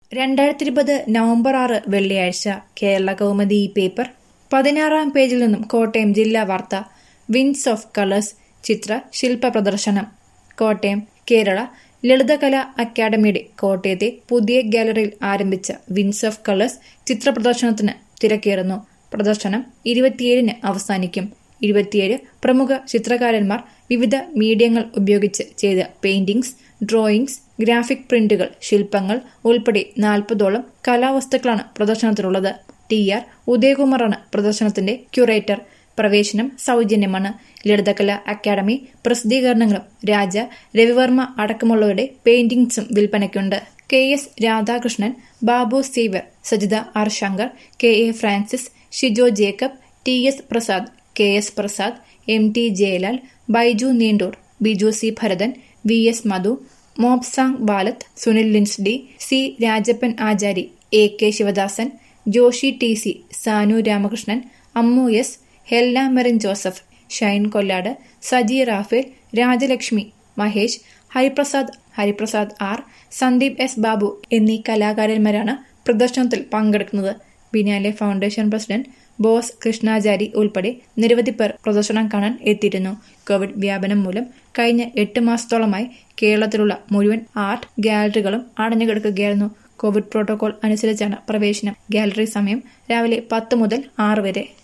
രണ്ടായിരത്തി ഇരുപത് നവംബർ ആറ് വെള്ളിയാഴ്ച കേരള കൗമുദി ഈ പേപ്പർ പതിനാറാം പേജിൽ നിന്നും കോട്ടയം ജില്ലാ വാർത്ത വിൻസ് ഓഫ് കളേഴ്സ് ചിത്ര ശില്പ പ്രദർശനം കോട്ടയം കേരള ലളിതകലാ അക്കാദമിയുടെ കോട്ടയത്തെ പുതിയ ഗാലറിയിൽ ആരംഭിച്ച വിൻസ് ഓഫ് കളേഴ്സ് ചിത്ര പ്രദർശനത്തിന് തിരക്കേറുന്നു പ്രദർശനം ഇരുപത്തിയേഴിന് അവസാനിക്കും ഇരുപത്തിയേഴ് പ്രമുഖ ചിത്രകാരന്മാർ വിവിധ മീഡിയങ്ങൾ ഉപയോഗിച്ച് ചെയ്ത പെയിന്റിംഗ്സ് ഡ്രോയിങ്സ് ഗ്രാഫിക് പ്രിന്റുകൾ ശില്പങ്ങൾ ഉൾപ്പെടെ നാൽപ്പതോളം കലാവസ്തുക്കളാണ് പ്രദർശനത്തിലുള്ളത് ടി ആർ ഉദയകുമാറാണ് പ്രദർശനത്തിന്റെ ക്യൂറേറ്റർ പ്രവേശനം സൗജന്യമാണ് ലളിതകലാ അക്കാദമി പ്രസിദ്ധീകരണങ്ങളും രാജ രവിവർമ്മ അടക്കമുള്ളവരുടെ പെയിന്റിംഗ്സും വിൽപ്പനയ്ക്കുണ്ട് K S Radhakrishnan Babu Seever Sajitha R Shankar K A Francis Shijo Jacob T S Prasad K S Prasad M T Jayalal Baiju Neendoor Biju C Bharathan V S Madhu Mobsang Balath Sunil Linsdy C Rajappan Achari A K Sivadasan Joshy T C Sanu Ramakrishnan Ammu S Hella Merin Joseph Shine Kollad Saji Raphael Rajalakshmi Mahesh Hariprasad Hariprasad R Sandeep S Babu എന്നീ കലാകാരന്മാരാണ് പ്രദർശനത്തിൽ പങ്കെടുക്കുന്നത് biennale foundation president Bose Krishnamachari ഉൾപ്പെടെ നിരവധി പേർ പ്രദർശനം കാണാൻ എത്തിയിരുന്നു കോവിഡ് വ്യാപനം മൂലം കഴിഞ്ഞ എട്ട് മാസത്തോളമായി കേരളത്തിലുള്ള മുഴുവൻ ആർട്ട് ഗാലറികളും അടഞ്ഞുകിടക്കുകയായിരുന്നു കോവിഡ് പ്രോട്ടോകോൾ അനുസരിച്ചാണ് പ്രവേശനം ഗാലറി സമയം രാവിലെ പത്ത് മുതൽ ആറ് വരെ